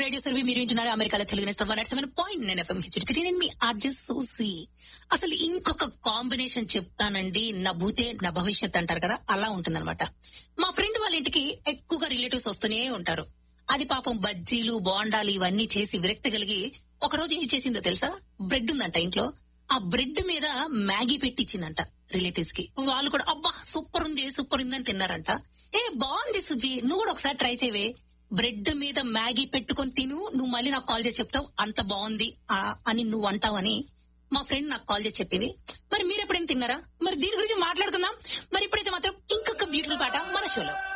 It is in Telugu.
రేడియో సర్వీ మీరు వింటున్నారు అమెరికాలో తెలుగు నేస్తం వన్ సెవెన్ పాయింట్ నేను ఎఫ్ఎం హెచ్డి నేను మీ ఆర్జెస్ సూసి అసలు ఇంకొక కాంబినేషన్ చెప్తానండి నా భూతే నా భవిష్యత్ అంటారు కదా అలా ఉంటుందన్నమాట మా ఫ్రెండ్ వాళ్ళ ఇంటికి ఎక్కువగా రిలేటివ్స్ వస్తూనే ఉంటారు అది పాపం బజ్జీలు బోండాలు ఇవన్నీ చేసి విరక్తి కలిగి ఒక రోజు ఏం చేసిందో తెలుసా బ్రెడ్ ఉందంట ఇంట్లో ఆ బ్రెడ్ మీద మ్యాగీ పెట్టించిందంట రిలేటివ్స్ కి వాళ్ళు కూడా అబ్బా సూపర్ ఉంది సూపర్ ఉంది అని తిన్నారంట ఏ బాగుంది సుజీ నువ్వు కూడా ఒకసారి ట్రై చేయవే బ్రెడ్ మీద మ్యాగీ పెట్టుకొని తిను నువ్వు మళ్ళీ నాకు కాల్ చేసి చెప్తావు అంత బాగుంది ఆ, అని నువ్వు అంటావని మా ఫ్రెండ్ నాకు కాల్ చేసి చెప్పింది మరి మీరు ఎప్పుడైనా తిన్నారా మరి దీని గురించి మాట్లాడుకుందాం మరి ఇప్పుడైతే మాత్రం ఇంకొక బ్యూటిఫుల్ పాట మన షోలో